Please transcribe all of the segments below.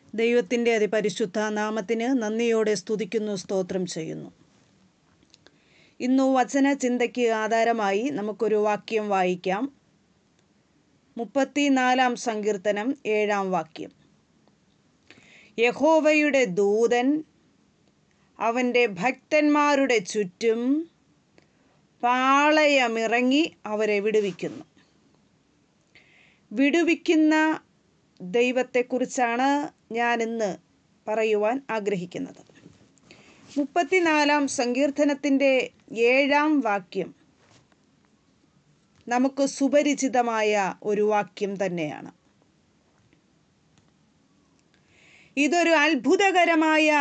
ദൈവത്തിൻ്റെ അതിപരിശുദ്ധ നാമത്തിന് നന്ദിയോടെ സ്തുതിക്കുന്നു സ്തോത്രം ചെയ്യുന്നു ഇന്നു വചന ചിന്തയ്ക്ക് ആധാരമായി നമുക്കൊരു വാക്യം വായിക്കാം മുപ്പത്തിനാലാം സങ്കീർത്തനം ഏഴാം വാക്യം യഹോവയുടെ ദൂതൻ അവൻ്റെ ഭക്തന്മാരുടെ ചുറ്റും പാളയമിറങ്ങി അവരെ വിടുവിക്കുന്നു വിടുവിക്കുന്ന ദൈവത്തെക്കുറിച്ചാണ് ഞാൻ ഇന്ന് പറയുവാൻ ആഗ്രഹിക്കുന്നത് മുപ്പത്തിനാലാം സങ്കീർത്തനത്തിൻ്റെ ഏഴാം വാക്യം നമുക്ക് സുപരിചിതമായ ഒരു വാക്യം തന്നെയാണ് ഇതൊരു അത്ഭുതകരമായ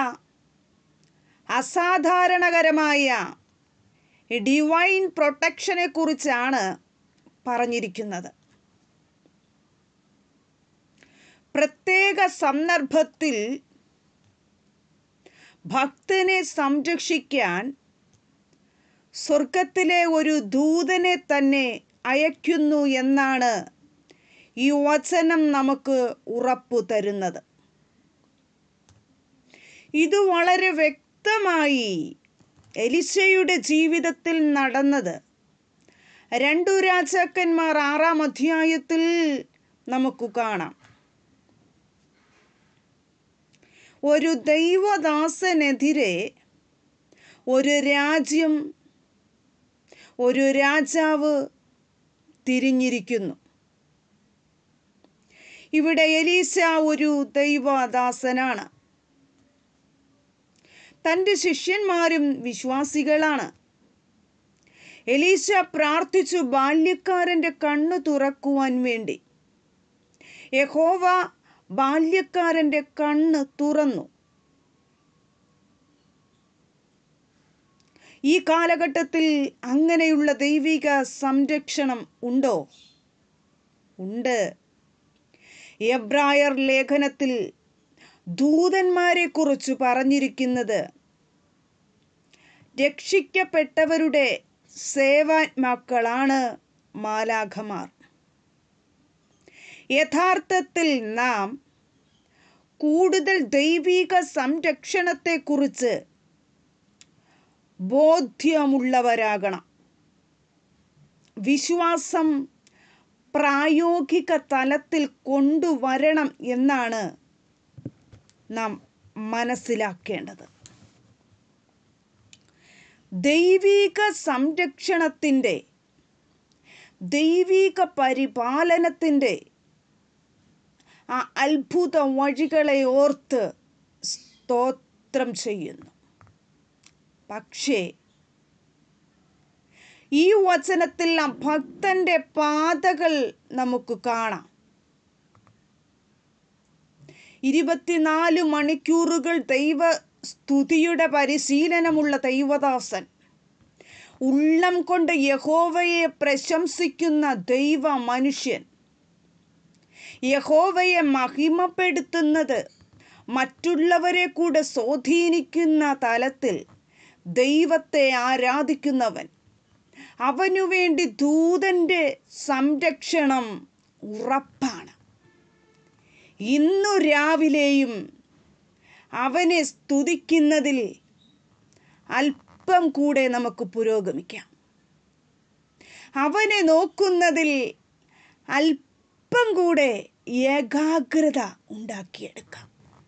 അസാധാരണകരമായ ഡിവൈൻ പ്രൊട്ടക്ഷനെ കുറിച്ചാണ് പറഞ്ഞിരിക്കുന്നത് പ്രത്യേക സന്ദർഭത്തിൽ ഭക്തനെ സംരക്ഷിക്കാൻ സ്വർഗത്തിലെ ഒരു ദൂതനെ തന്നെ അയക്കുന്നു എന്നാണ് ഈ വചനം നമുക്ക് ഉറപ്പു തരുന്നത് ഇത് വളരെ വ്യക്തമായി എലിശയുടെ ജീവിതത്തിൽ നടന്നത് രണ്ടു രാജാക്കന്മാർ ആറാം അധ്യായത്തിൽ നമുക്ക് കാണാം ഒരു ദൈവദാസനെതിരെ ഒരു രാജ്യം ഒരു രാജാവ് തിരിഞ്ഞിരിക്കുന്നു ഇവിടെ എലീശ ഒരു ദൈവദാസനാണ് തൻ്റെ ശിഷ്യന്മാരും വിശ്വാസികളാണ് എലീശ പ്രാർത്ഥിച്ചു ബാല്യക്കാരൻ്റെ കണ്ണു തുറക്കുവാൻ വേണ്ടി യഹോവ ബാല്യക്കാരൻ്റെ കണ്ണ് തുറന്നു ഈ കാലഘട്ടത്തിൽ അങ്ങനെയുള്ള ദൈവിക സംരക്ഷണം ഉണ്ടോ ഉണ്ട് എബ്രായർ ലേഖനത്തിൽ ദൂതന്മാരെ കുറിച്ച് പറഞ്ഞിരിക്കുന്നത് രക്ഷിക്കപ്പെട്ടവരുടെ സേവാത്മാക്കളാണ് മാലാഖമാർ യഥാർത്ഥത്തിൽ നാം കൂടുതൽ ദൈവിക സംരക്ഷണത്തെക്കുറിച്ച് ബോധ്യമുള്ളവരാകണം വിശ്വാസം പ്രായോഗിക തലത്തിൽ കൊണ്ടുവരണം എന്നാണ് നാം മനസ്സിലാക്കേണ്ടത് ദൈവിക സംരക്ഷണത്തിൻ്റെ ദൈവിക പരിപാലനത്തിൻ്റെ ആ അത്ഭുത വഴികളെ ഓർത്ത് സ്തോത്രം ചെയ്യുന്നു പക്ഷേ ഈ വചനത്തിൽ ആ ഭക്തന്റെ പാതകൾ നമുക്ക് കാണാം ഇരുപത്തിനാല് മണിക്കൂറുകൾ ദൈവ സ്തുതിയുടെ പരിശീലനമുള്ള ദൈവദാസൻ ഉള്ളം കൊണ്ട് യഹോവയെ പ്രശംസിക്കുന്ന ദൈവ മനുഷ്യൻ യഹോവയെ മഹിമപ്പെടുത്തുന്നത് മറ്റുള്ളവരെ കൂടെ സ്വാധീനിക്കുന്ന തലത്തിൽ ദൈവത്തെ ആരാധിക്കുന്നവൻ അവനു വേണ്ടി ദൂതൻ്റെ സംരക്ഷണം ഉറപ്പാണ് ഇന്നു രാവിലെയും അവനെ സ്തുതിക്കുന്നതിൽ അല്പം കൂടെ നമുക്ക് പുരോഗമിക്കാം അവനെ നോക്കുന്നതിൽ അല്പം കൂടെ ഏകാഗ്രത ഉണ്ടാക്കിയെടുക്കാം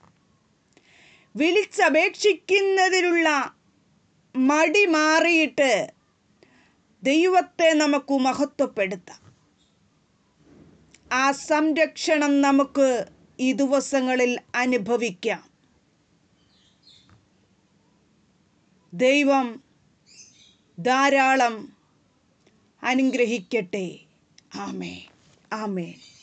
വിളിച്ചപേക്ഷിക്കുന്നതിലുള്ള മടി മാറിയിട്ട് ദൈവത്തെ നമുക്ക് മഹത്വപ്പെടുത്താം ആ സംരക്ഷണം നമുക്ക് ഈ ദിവസങ്ങളിൽ അനുഭവിക്കാം ദൈവം ധാരാളം അനുഗ്രഹിക്കട്ടെ ആമേ ആമേ